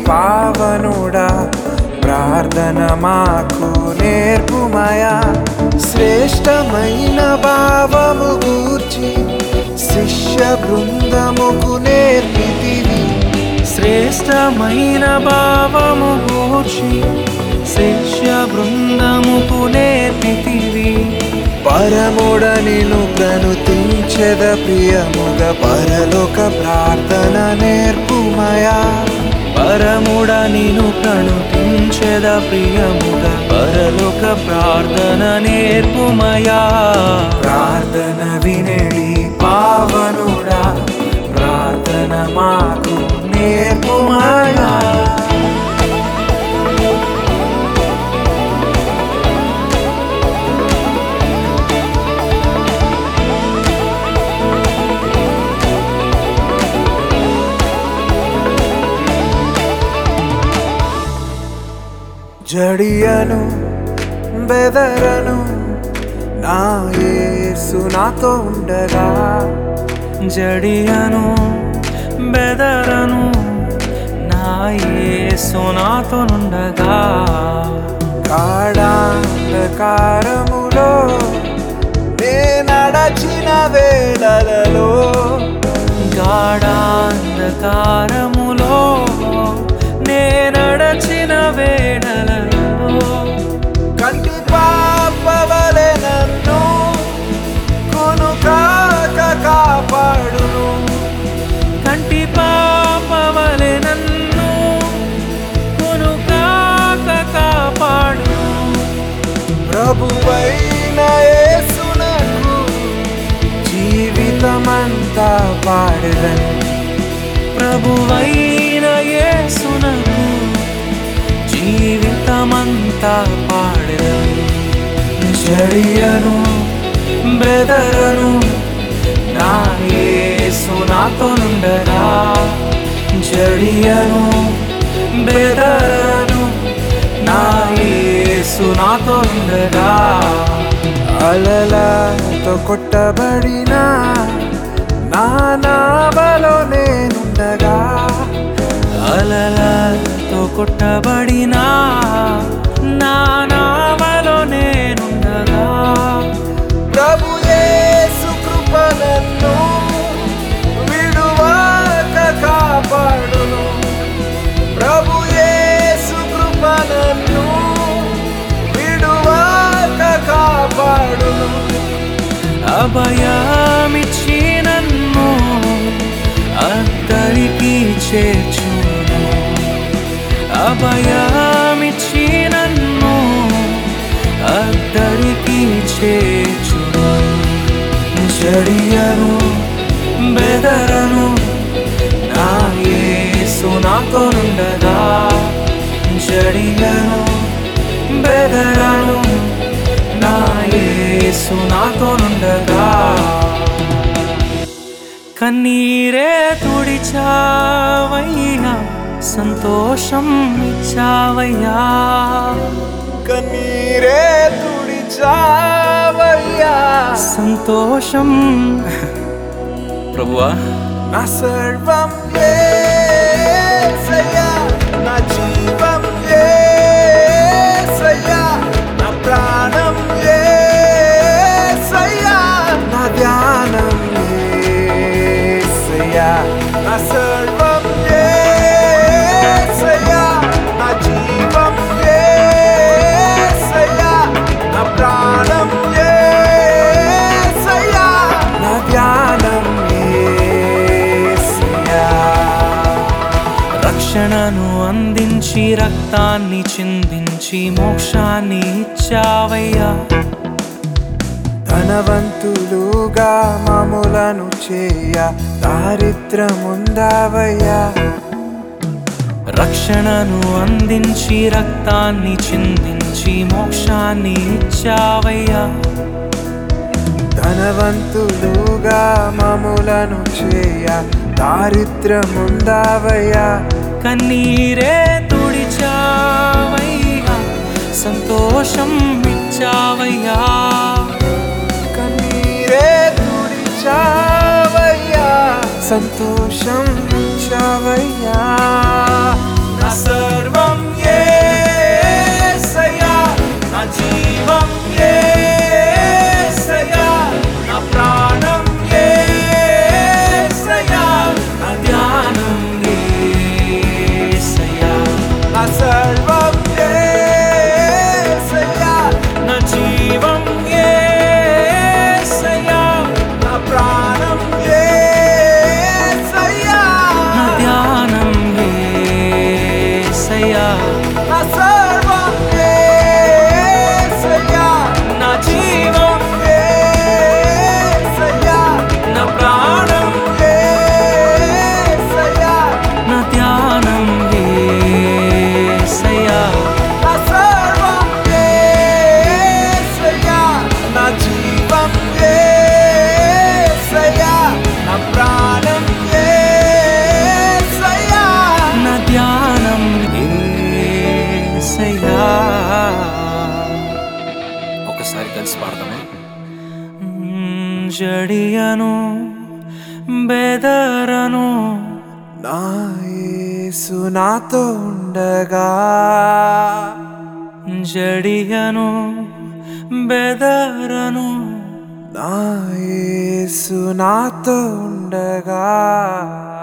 పావనుడా ప్రార్థన మాకు నేర్పుమయా శ్రేష్టమైన భావము గూర్చి శిష్య బృందముకు నేర్పితివి శ్రేష్టమైన భావము గూర్చి శిష్య బృందముకు నేర్పితివి పరముడనిను ప్రణుతించెద ప్రియముగ పరలోక ప్రార్థన నేర్పుమయా పరముడ నిను ప్రణుతించెద ప్రియముగా పరలోక ప్రార్థన నేర్పుమయా ప్రార్థన వినడి పావనుడా ప్రార్థన మాకు నేర్పుమయా జడియను బెదరను నా యేసు నాతో ఉండగా జడియను బెదరను నా యేసు నాతో నుండగా కాడాంధకారములో నే నడచిన వేళలలో గాఢాంధకారములో నే నడచిన వేళలలో కంటి పాపవలె నన్ను కొనుకాక కాపాడును కంటి పాపవలె నన్ను కొనుకాక కాపాడు ప్రభువైన యేసునకు జీవితమంతా పాడదని ప్రభువైన యేసునకు జీవితమంతా పాడెదను జడియను బెదరను నా యేసు నాతో నుండగా జడియను బెదరను నా యేసు నాతో నుండగా అలలతో కొట్టబడిన నా నావలో నేనుండగా అలలతో కొట్టబడిన నా నావలో నేనుండగా ప్రభు యేసు కృప నన్ను విడువాక కాపాడును ప్రభు యేసు కృప నన్ను విడువాక కాపాడును అభయమిచ్చి నన్ను అద్దరికి చేర్చును అభయమిచ్చి నన్ను అద్దరికి చేర్చును జడియను బెదరను నా యేసు నాతో నుండగా జడియను బెదరను నా యేసు నాతో నుండగా కన్నీరే తుడిచావయ్యా సంతోషం ఇచ్చావయ్యా కన్నీరే తుడిచావయ్యా సంతోషం ప్రభువా నా సర్వం యేసయ్యా నా జీవం యేసయ్యా నా ప్రాణం యేసయ్యా నా ధ్యానం యేసయ్యా నా సర్వం యేసయ్యా నా జీవం యేసయ్యా నా ప్రాణం యేసయ్యా నా ధ్యానం యేసయ్యా రక్షణను అందించి రక్తాన్ని చిందించి మోక్షాన్ని ఇచ్చావయ్యా ధనవంతులుగా మములను చేయ దారిద్రముందావయ్యా రక్షణను అందించి రక్తాన్ని చిందించి మోక్షాన్ని ఇచ్చావయ్యా ధనవంతులుగా మములను చేయ దారిద్రముందావయ్యా కన్నీరే తుడిచావయ్యా సంతోషం ఇచ్చావయ్యా కన్నీరే తుడిచావయ్యా సంతోషం ఇచ్చావయ్యా నా కోరస్ పాడతామే మ్, జడియను బెదరను నా యేసు నాతో ఉండగా జడియను బెదరను నా యేసు నాతో ఉండగా